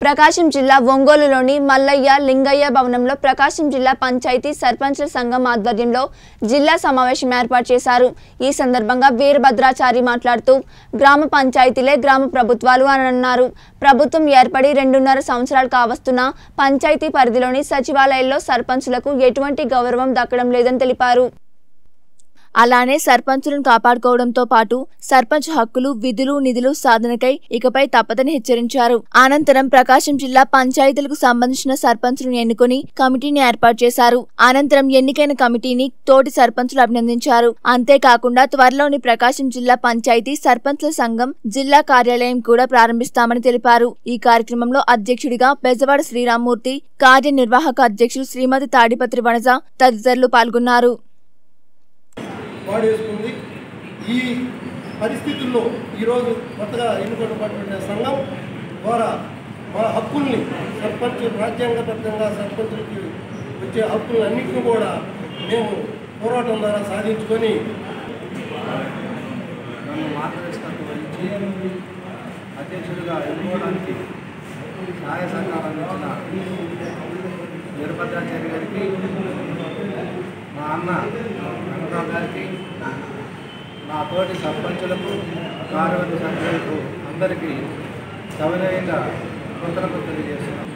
ప్రకాశం జిల్లా ఒంగోలులోని మల్లయ్య లింగయ్య భవనంలో ప్రకాశం జిల్లా పంచాయతీ సర్పంచ్ల సంఘం ఆధ్వర్యంలో జిల్లా సమావేశం ఏర్పాటు చేశారు ఈ సందర్భంగా వీరభద్రాచారి మాట్లాడుతూ గ్రామ పంచాయతీలే గ్రామ ప్రభుత్వాలు అని అన్నారు ప్రభుత్వం ఏర్పడి రెండున్నర సంవత్సరాలు కావస్తున్నా పంచాయతీ పరిధిలోని సచివాలయాల్లో సర్పంచులకు ఎటువంటి గౌరవం దక్కడం లేదని తెలిపారు అలానే సర్పంచులను కాపాడుకోవడంతో పాటు సర్పంచ్ హక్కులు విధులు నిధులు సాధనకై ఇకపై తప్పదని హెచ్చరించారు అనంతరం ప్రకాశం జిల్లా పంచాయతీలకు సంబంధించిన సర్పంచులను ఎన్నుకుని కమిటీని ఏర్పాటు చేశారు అనంతరం ఎన్నికైన కమిటీని తోటి సర్పంచులు అభినందించారు అంతేకాకుండా త్వరలోని ప్రకాశం జిల్లా పంచాయతీ సర్పంచ్ల సంఘం జిల్లా కార్యాలయం కూడా ప్రారంభిస్తామని తెలిపారు ఈ కార్యక్రమంలో అధ్యక్షుడిగా బెజవాడ శ్రీరామ్మూర్తి కార్యనిర్వాహక అధ్యక్షులు శ్రీమతి తాడిపత్రి వనజ తదితరులు పాల్గొన్నారు వాడేసుకుంది ఈ పరిస్థితుల్లో ఈరోజు కొత్తగా ఎన్నుకోబడిన సంఘం ద్వారా మా హక్కుల్ని సర్పంచ్ రాజ్యాంగబద్ధంగా సర్పంచులకి వచ్చే హక్కులన్నింటినీ కూడా మేము పోరాటం ద్వారా సాధించుకొని నన్ను మార్గదర్శకత్వం వహించి అధ్యక్షుడిగా ఎన్నుకోవడానికి సహాయ సహకారం అందించిన వీరభద్రాచార్య గారికి మా అన్న వెంకటరావు గారికి నా తోటి సర్పంచులకు కార్యవర్గ సభ్యులకు అందరికీ సవినయంగా కృతజ్ఞతలు తెలియజేస్తున్నాను